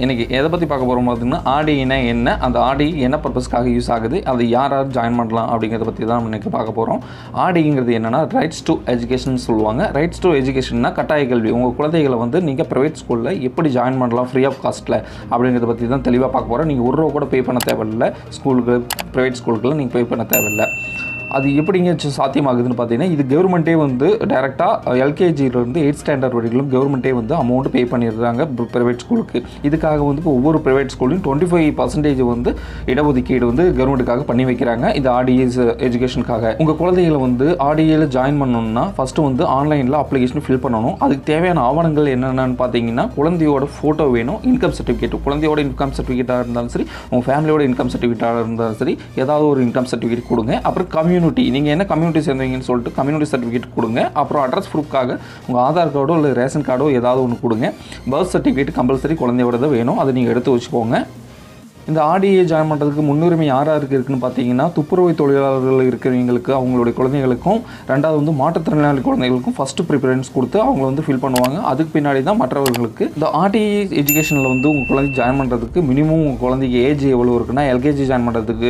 இன்றைக்கி எதை பற்றி பார்க்க போகிறோம் பார்த்தீங்கன்னா ஆடினா என்ன அந்த ஆடி என்ன பர்பஸ்க்காக யூஸ் ஆகுது அது யார் யார் ஜாயின் பண்ணலாம் அப்படிங்கிறத பற்றி தான் நம்ம இன்றைக்கி பார்க்க போகிறோம் ஆடிங்கிறது என்னென்னா ரைட்ஸ் டு எஜுகேஷன் சொல்லுவாங்க ரைட்ஸ் டு எஜுகேஷன்னா கட்டாய கல்வி உங்கள் குழந்தைகளை வந்து நீங்கள் ப்ரைவேட் ஸ்கூலில் எப்படி ஜாயின் பண்ணலாம் ஃப்ரீ ஆஃப் காஸ்ட்டில் அப்படிங்கிறத பற்றி தான் தெளிவாக பார்க்க போகிறோம் நீங்கள் ஒரு ரூபா கூட பே பண்ண தேவையில்லை ஸ்கூலுக்கு ப்ரைவேட் ஸ்கூலுக்குலாம் நீங்கள் பே பண்ண தேவையில்லை அது எப்படிங்க சி- சாத்தியமாகுதுன்னு பார்த்தீங்கன்னா இது கவர்மெண்ட்டே வந்து டேரெக்டாக எல்கேஜிலேருந்து எயிட் ஸ்டாண்டர்ட் வரைக்கும் கவர்மெண்ட்டே வந்து அமௌண்ட் பே பண்ணிடுறாங்க ப்ரைவேட் ஸ்கூலுக்கு இதுக்காக வந்து இப்போ ஒவ்வொரு ப்ரைவேட் ஸ்கூலையும் டுவெண்ட்டி ஃபைவ் பர்சன்டேஜ் வந்து இடஒதுக்கீடு வந்து கவர்மெண்ட்டுக்காக பண்ணி வைக்கிறாங்க இந்த ஆர்டிஎஸ் எஜுகேஷனுக்காக உங்கள் குழந்தைகளை வந்து ஆர்டிஏல ஜாயின் பண்ணணும்னா ஃபஸ்ட்டு வந்து ஆன்லைனில் அப்ளிகேஷன் ஃபில் பண்ணணும் அதுக்கு தேவையான ஆவணங்கள் என்னென்னு பார்த்தீங்கன்னா குழந்தையோட ஃபோட்டோ வேணும் இன்கம் சர்டிஃபிகேட் குழந்தையோட இன்கம் சர்டிஃபிகேட்டாக இருந்தாலும் சரி உங்கள் ஃபேமிலியோட இன்கம் சர்டிஃபிகேட்டாக இருந்தாலும் சரி ஏதாவது ஒரு இன்கம் சர்டிஃபிகேட் கொடுங்க அப்புறம் கம்யூனிட்டி நீங்கள் என்ன கம்யூனிட்டி சேர்ந்தீங்கன்னு சொல்லிட்டு கம்யூனிட்டி சர்டிஃபிகேட் கொடுங்க அப்புறம் அட்ரஸ் ப்ரூஃப்காக உங்கள் ஆதார் கார்டோ இல்லை ரேஷன் கார்டோ ஏதாவது ஒன்று கொடுங்க பர்த் சர்டிஃபிகேட் கம்பல்சரி குழந்தையோட தான் வேணும் அதை நீங்கள் எடுத்து வச்சுக்கோங்க இந்த ஆடிஏ ஜாயின் பண்ணுறதுக்கு முன்னுரிமை யார் யாருக்கு இருக்குன்னு பார்த்தீங்கன்னா துப்புரவு தொழிலாளர்கள் இருக்கிறவங்களுக்கு அவங்களுடைய குழந்தைகளுக்கும் ரெண்டாவது வந்து மாற்றுத்திறனாளி குழந்தைகளுக்கும் ஃபஸ்ட்டு ப்ரிஃபரன்ஸ் கொடுத்து அவங்க வந்து ஃபில் பண்ணுவாங்க அதுக்கு பின்னாடி தான் மற்றவர்களுக்கு இந்த ஆர்டிஏ எஜுகேஷனில் வந்து உங்கள் குழந்தை ஜாயின் பண்ணுறதுக்கு மினிமம் உங்கள் குழந்தைக்கு ஏஜ் எவ்வளோ இருக்குன்னா எல்கேஜி ஜாயின் பண்ணுறதுக்கு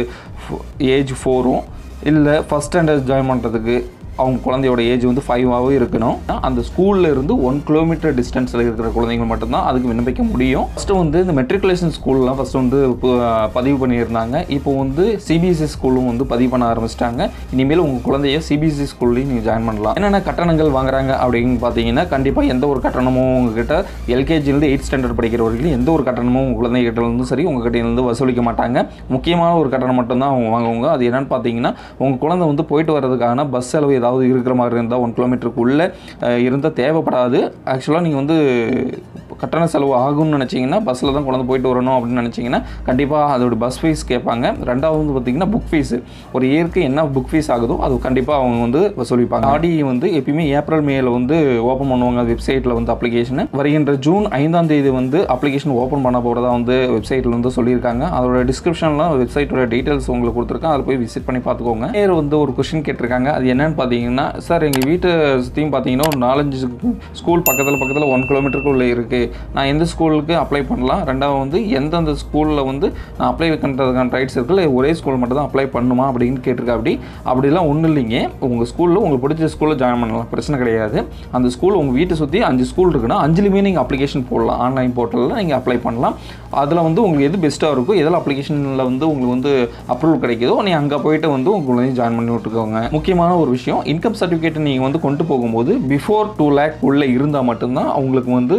ஏஜ் ஃபோரும் இல்லை ஃபஸ்ட் ஸ்டாண்டர்ட் ஜாயின் பண்ணுறதுக்கு அவங்க குழந்தையோட ஏஜ் வந்து ஃபைவாகவும் இருக்கணும் அந்த ஸ்கூல்ல இருந்து ஒன் கிலோமீட்டர் டிஸ்டன்ஸில் இருக்கிற குழந்தைங்க மட்டும்தான் அதுக்கு விண்ணப்பிக்க முடியும் ஃபஸ்ட்டு வந்து இந்த மெட்ரிகுலேஷன் ஸ்கூல்லாம் ஃபஸ்ட்டு வந்து பு- பதிவு பண்ணியிருந்தாங்க இப்போ வந்து சிபிஎஸ்சி ஸ்கூலும் வந்து பதிவு பண்ண ஆரம்பிச்சிட்டாங்க இனிமேல் உங்கள் குழந்தைய சிபிஎஸ்சி ஸ்கூல்லையும் நீங்கள் ஜாயின் பண்ணலாம் என்னென்ன கட்டணங்கள் வாங்குறாங்க அப்படின்னு பார்த்தீங்கன்னா கண்டிப்பாக எந்த ஒரு கட்டணமும் உங்ககிட்ட எல்கேஜிலேருந்து எயிட் ஸ்டாண்டர்ட் படிக்கிற வரைக்கும் எந்த ஒரு கட்டணமும் உங்கள் குழந்தைகிட்ட இருந்தும் சரி உங்ககிட்ட இருந்து வசூலிக்க மாட்டாங்க முக்கியமான ஒரு கட்டணம் மட்டும்தான் அவங்க வாங்குவாங்க அது என்னன்னு பார்த்தீங்கன்னா உங்கள் குழந்தை வந்து போயிட்டு வர்றதுக்கான பஸ் செலவு ஏதாவது இருக்கிற மாதிரி இருந்தால் ஒன் கிலோமீட்டருக்குள்ளே இருந்தால் தேவைப்படாது ஆக்சுவலாக நீங்கள் வந்து கட்டண செலவு ஆகும்னு நினச்சிங்கன்னா பஸ்ஸில் தான் குழந்தை போயிட்டு வரணும் அப்படின்னு நினச்சிங்கன்னா கண்டிப்பாக அதோட பஸ் ஃபீஸ் கேட்பாங்க ரெண்டாவது வந்து பார்த்தீங்கன்னா புக் ஃபீஸ் ஒரு இயருக்கு என்ன புக் ஃபீஸ் ஆகுதோ அது கண்டிப்பாக அவங்க வந்து வசூலிப்பாங்க ஆடி வந்து எப்பயுமே ஏப்ரல் மேல வந்து ஓப்பன் பண்ணுவாங்க வெப்சைட்டில் வந்து அப்ளிகேஷன் வருகின்ற ஜூன் ஐந்தாம் தேதி வந்து அப்ளிகேஷன் ஓப்பன் பண்ண போகிறதா வந்து வெப்சைட்டில் வந்து சொல்லியிருக்காங்க அதோட டிஸ்கிரிப்ஷனில் வெப்சைட்டோட டீட்டெயில்ஸ் உங்களுக்கு கொடுத்துருக்கேன் அதில் போய் விசிட் பண்ணி பார்த்துக்கோங்க வேறு வந்து ஒரு கொஷின் கேட்டிருக்காங்க அது என்னன்னு பார்த்தீங்கன்னா சார் எங்கள் வீட்டு சுற்றியும் பார்த்தீங்கன்னா ஒரு நாலஞ்சு ஸ்கூல் பக்கத்தில் பக்கத்தில் ஒன் கிலோமீட்டருக்குள்ளே இருக்குது நான் எந்த ஸ்கூலுக்கு அப்ளை பண்ணலாம் ரெண்டாவது வந்து எந்தெந்த ஸ்கூலில் வந்து நான் அப்ளை பண்ணுறதுக்கான ரைட்ஸ் இருக்குல்ல ஒரே ஸ்கூல் மட்டும் தான் அப்ளை பண்ணுமா அப்படின்னு கேட்டிருக்கா அப்படி அப்படிலாம் ஒன்றும் இல்லைங்க உங்கள் ஸ்கூலில் உங்களுக்கு பிடிச்ச ஸ்கூலில் ஜாயின் பண்ணலாம் பிரச்சனை கிடையாது அந்த ஸ்கூல் உங்கள் வீட்டை சுற்றி அஞ்சு ஸ்கூல் இருக்குன்னா அஞ்சுலையுமே நீங்கள் அப்ளிகேஷன் போடலாம் ஆன்லைன் போர்ட்டலில் நீங்கள் அப்ளை பண்ணலாம் அதில் வந்து உங்களுக்கு எது பெஸ்ட்டாக இருக்கோ எதில் அப்ளிகேஷனில் வந்து உங்களுக்கு வந்து அப்ரூவல் கிடைக்குதோ நீங்கள் அங்கே போயிட்டு வந்து உங்களுக்கு ஜாயின் பண்ணி விட்டுக்கோங்க முக்கியமான ஒரு விஷயம் இன்கம் சர்டிஃபிகேட் நீங்கள் வந்து கொண்டு போகும்போது பிஃபோர் டூ லேக் உள்ளே இருந்தால் மட்டும்தான் உங்களுக்கு வந்து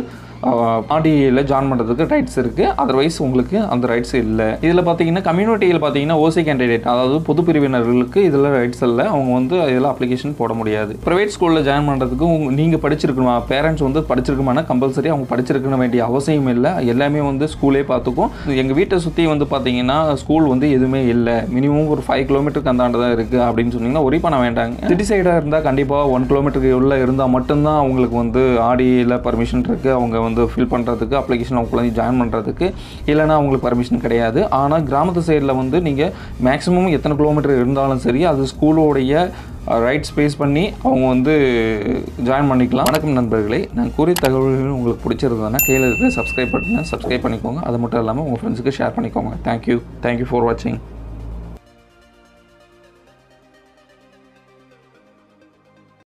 ஆர்டிஏல ஜாயின் பண்ணுறதுக்கு ரைட்ஸ் இருக்குது அதர்வைஸ் உங்களுக்கு அந்த ரைட்ஸ் இல்லை இதில் பார்த்தீங்கன்னா கம்யூனிட்டியில் பார்த்தீங்கன்னா ஓசி கேண்டிடேட் அதாவது பொது பிரிவினர்களுக்கு இதில் ரைட்ஸ் இல்லை அவங்க வந்து இதில் அப்ளிகேஷன் போட முடியாது ப்ரைவேட் ஸ்கூலில் ஜாயின் பண்ணுறதுக்கு உங்க நீங்கள் படிச்சிருக்கணுமா பேரண்ட்ஸ் வந்து படிச்சிருக்குமானா கம்பல்சரி அவங்க படிச்சிருக்க வேண்டிய அவசியம் இல்லை எல்லாமே வந்து ஸ்கூலே பார்த்துக்கும் எங்கள் வீட்டை சுற்றி வந்து பார்த்தீங்கன்னா ஸ்கூல் வந்து எதுவுமே இல்லை மினிமம் ஒரு ஃபைவ் கிலோமீட்டருக்கு அந்தாண்ட தான் இருக்குது அப்படின்னு சொன்னீங்கன்னா ஒரே பண்ண வேண்டாங்க சிட்டி சைடாக இருந்தால் கண்டிப்பாக ஒன் கிலோமீட்டருக்கு உள்ள இருந்தால் மட்டும்தான் அவங்களுக்கு வந்து ஆடியில் பர்மிஷன் இருக்குது அவங்க வந்து ஃபில் பண்ணுறதுக்கு அப்ளிகேஷன் அவங்க குழந்தை ஜாயின் பண்ணுறதுக்கு இல்லைன்னா அவங்களுக்கு பர்மிஷன் கிடையாது ஆனால் கிராமத்து சைடில் வந்து நீங்கள் மேக்ஸிமம் எத்தனை கிலோமீட்டர் இருந்தாலும் சரி அது ஸ்கூலோடைய ரைட் ஸ்பேஸ் பண்ணி அவங்க வந்து ஜாயின் பண்ணிக்கலாம் வணக்கம் நண்பர்களே நான் கூறிய தகவல்கள் உங்களுக்கு பிடிச்சிருந்ததுன்னா கீழே இருக்கிற சப்ஸ்கிரைப் பட்டனை சப்ஸ்கிரைப் பண்ணிக்கோங்க அது மட்டும் இல்லாமல் உங்கள் ஃப்ரெண்ட்ஸுக்கு ஷேர் பண்ணிக்கோங்க தேங்க்யூ தேங்க்யூ ஃபார் வாட்சிங்